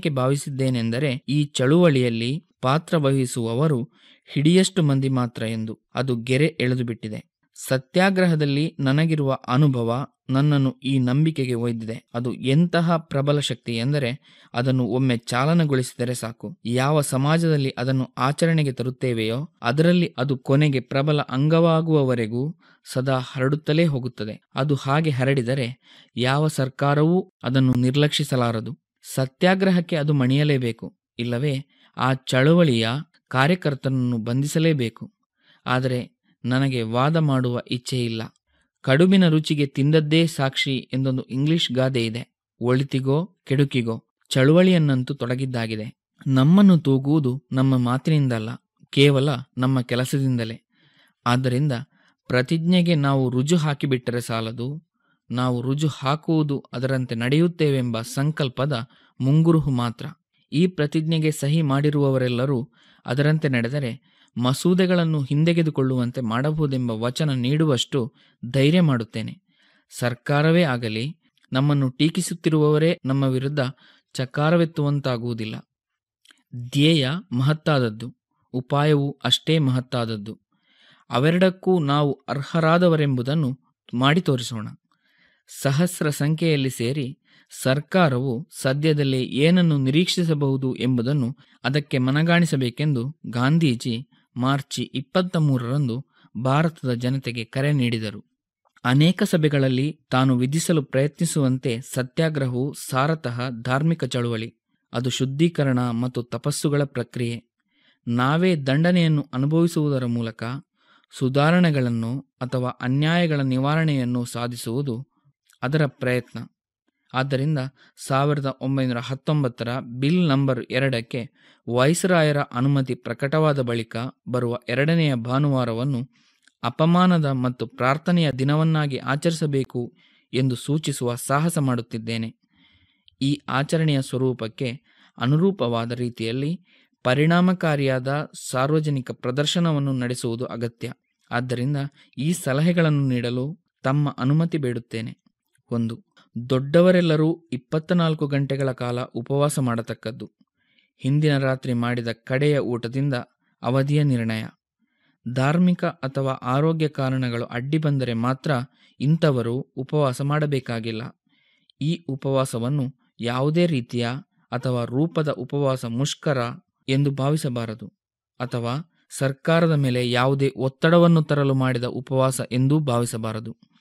ನಾನೇಕೆ ಭಾವಿಸಿದ್ದೇನೆಂದರೆ ಈ ಚಳುವಳಿಯಲ್ಲಿ ಪಾತ್ರ ವಹಿಸುವವರು ಹಿಡಿಯಷ್ಟು ಮಂದಿ ಮಾತ್ರ ಎಂದು ಅದು ಗೆರೆ ಎಳೆದುಬಿಟ್ಟಿದೆ ಸತ್ಯಾಗ್ರಹದಲ್ಲಿ ನನಗಿರುವ ಅನುಭವ ನನ್ನನ್ನು ಈ ನಂಬಿಕೆಗೆ ಒಯ್ದಿದೆ ಅದು ಎಂತಹ ಪ್ರಬಲ ಶಕ್ತಿ ಎಂದರೆ ಅದನ್ನು ಒಮ್ಮೆ ಚಾಲನಗೊಳಿಸಿದರೆ ಸಾಕು ಯಾವ ಸಮಾಜದಲ್ಲಿ ಅದನ್ನು ಆಚರಣೆಗೆ ತರುತ್ತೇವೆಯೋ ಅದರಲ್ಲಿ ಅದು ಕೊನೆಗೆ ಪ್ರಬಲ ಅಂಗವಾಗುವವರೆಗೂ ಸದಾ ಹರಡುತ್ತಲೇ ಹೋಗುತ್ತದೆ ಅದು ಹಾಗೆ ಹರಡಿದರೆ ಯಾವ ಸರ್ಕಾರವೂ ಅದನ್ನು ನಿರ್ಲಕ್ಷಿಸಲಾರದು ಸತ್ಯಾಗ್ರಹಕ್ಕೆ ಅದು ಮಣಿಯಲೇಬೇಕು ಇಲ್ಲವೇ ಆ ಚಳವಳಿಯ ಕಾರ್ಯಕರ್ತನನ್ನು ಬಂಧಿಸಲೇಬೇಕು ಆದರೆ ನನಗೆ ವಾದ ಮಾಡುವ ಇಚ್ಛೆ ಇಲ್ಲ ಕಡುಬಿನ ರುಚಿಗೆ ತಿಂದದ್ದೇ ಸಾಕ್ಷಿ ಎಂದೊಂದು ಇಂಗ್ಲಿಷ್ ಗಾದೆ ಇದೆ ಒಳಿತಿಗೋ ಕೆಡುಕಿಗೋ ಚಳುವಳಿಯನ್ನಂತೂ ತೊಡಗಿದ್ದಾಗಿದೆ ನಮ್ಮನ್ನು ತೂಗುವುದು ನಮ್ಮ ಮಾತಿನಿಂದಲ್ಲ ಕೇವಲ ನಮ್ಮ ಕೆಲಸದಿಂದಲೇ ಆದ್ದರಿಂದ ಪ್ರತಿಜ್ಞೆಗೆ ನಾವು ರುಜು ಹಾಕಿಬಿಟ್ಟರೆ ಸಾಲದು ನಾವು ರುಜು ಹಾಕುವುದು ಅದರಂತೆ ನಡೆಯುತ್ತೇವೆಂಬ ಸಂಕಲ್ಪದ ಮುಂಗುರುಹು ಮಾತ್ರ ಈ ಪ್ರತಿಜ್ಞೆಗೆ ಸಹಿ ಮಾಡಿರುವವರೆಲ್ಲರೂ ಅದರಂತೆ ನಡೆದರೆ ಮಸೂದೆಗಳನ್ನು ಹಿಂದೆಗೆದುಕೊಳ್ಳುವಂತೆ ಮಾಡಬಹುದೆಂಬ ವಚನ ನೀಡುವಷ್ಟು ಧೈರ್ಯ ಮಾಡುತ್ತೇನೆ ಸರ್ಕಾರವೇ ಆಗಲಿ ನಮ್ಮನ್ನು ಟೀಕಿಸುತ್ತಿರುವವರೇ ನಮ್ಮ ವಿರುದ್ಧ ಚಕಾರವೆತ್ತುವಂತಾಗುವುದಿಲ್ಲ ಧ್ಯೇಯ ಮಹತ್ತಾದದ್ದು ಉಪಾಯವೂ ಅಷ್ಟೇ ಮಹತ್ತಾದದ್ದು ಅವೆರಡಕ್ಕೂ ನಾವು ಅರ್ಹರಾದವರೆಂಬುದನ್ನು ಮಾಡಿ ತೋರಿಸೋಣ ಸಹಸ್ರ ಸಂಖ್ಯೆಯಲ್ಲಿ ಸೇರಿ ಸರ್ಕಾರವು ಸದ್ಯದಲ್ಲೇ ಏನನ್ನು ನಿರೀಕ್ಷಿಸಬಹುದು ಎಂಬುದನ್ನು ಅದಕ್ಕೆ ಮನಗಾಣಿಸಬೇಕೆಂದು ಗಾಂಧೀಜಿ ಮಾರ್ಚ್ ಇಪ್ಪತ್ತ ಮೂರರಂದು ಭಾರತದ ಜನತೆಗೆ ಕರೆ ನೀಡಿದರು ಅನೇಕ ಸಭೆಗಳಲ್ಲಿ ತಾನು ವಿಧಿಸಲು ಪ್ರಯತ್ನಿಸುವಂತೆ ಸತ್ಯಾಗ್ರಹವು ಸಾರತಃ ಧಾರ್ಮಿಕ ಚಳುವಳಿ ಅದು ಶುದ್ಧೀಕರಣ ಮತ್ತು ತಪಸ್ಸುಗಳ ಪ್ರಕ್ರಿಯೆ ನಾವೇ ದಂಡನೆಯನ್ನು ಅನುಭವಿಸುವುದರ ಮೂಲಕ ಸುಧಾರಣೆಗಳನ್ನು ಅಥವಾ ಅನ್ಯಾಯಗಳ ನಿವಾರಣೆಯನ್ನು ಸಾಧಿಸುವುದು ಅದರ ಪ್ರಯತ್ನ ಆದ್ದರಿಂದ ಸಾವಿರದ ಒಂಬೈನೂರ ಹತ್ತೊಂಬತ್ತರ ಬಿಲ್ ನಂಬರ್ ಎರಡಕ್ಕೆ ವೈಸ್ರಾಯರ ಅನುಮತಿ ಪ್ರಕಟವಾದ ಬಳಿಕ ಬರುವ ಎರಡನೆಯ ಭಾನುವಾರವನ್ನು ಅಪಮಾನದ ಮತ್ತು ಪ್ರಾರ್ಥನೆಯ ದಿನವನ್ನಾಗಿ ಆಚರಿಸಬೇಕು ಎಂದು ಸೂಚಿಸುವ ಸಾಹಸ ಮಾಡುತ್ತಿದ್ದೇನೆ ಈ ಆಚರಣೆಯ ಸ್ವರೂಪಕ್ಕೆ ಅನುರೂಪವಾದ ರೀತಿಯಲ್ಲಿ ಪರಿಣಾಮಕಾರಿಯಾದ ಸಾರ್ವಜನಿಕ ಪ್ರದರ್ಶನವನ್ನು ನಡೆಸುವುದು ಅಗತ್ಯ ಆದ್ದರಿಂದ ಈ ಸಲಹೆಗಳನ್ನು ನೀಡಲು ತಮ್ಮ ಅನುಮತಿ ಬೇಡುತ್ತೇನೆ ಒಂದು ದೊಡ್ಡವರೆಲ್ಲರೂ ಇಪ್ಪತ್ತ ನಾಲ್ಕು ಗಂಟೆಗಳ ಕಾಲ ಉಪವಾಸ ಮಾಡತಕ್ಕದ್ದು ಹಿಂದಿನ ರಾತ್ರಿ ಮಾಡಿದ ಕಡೆಯ ಊಟದಿಂದ ಅವಧಿಯ ನಿರ್ಣಯ ಧಾರ್ಮಿಕ ಅಥವಾ ಆರೋಗ್ಯ ಕಾರಣಗಳು ಅಡ್ಡಿ ಬಂದರೆ ಮಾತ್ರ ಇಂಥವರು ಉಪವಾಸ ಮಾಡಬೇಕಾಗಿಲ್ಲ ಈ ಉಪವಾಸವನ್ನು ಯಾವುದೇ ರೀತಿಯ ಅಥವಾ ರೂಪದ ಉಪವಾಸ ಮುಷ್ಕರ ಎಂದು ಭಾವಿಸಬಾರದು ಅಥವಾ ಸರ್ಕಾರದ ಮೇಲೆ ಯಾವುದೇ ಒತ್ತಡವನ್ನು ತರಲು ಮಾಡಿದ ಉಪವಾಸ ಎಂದೂ ಭಾವಿಸಬಾರದು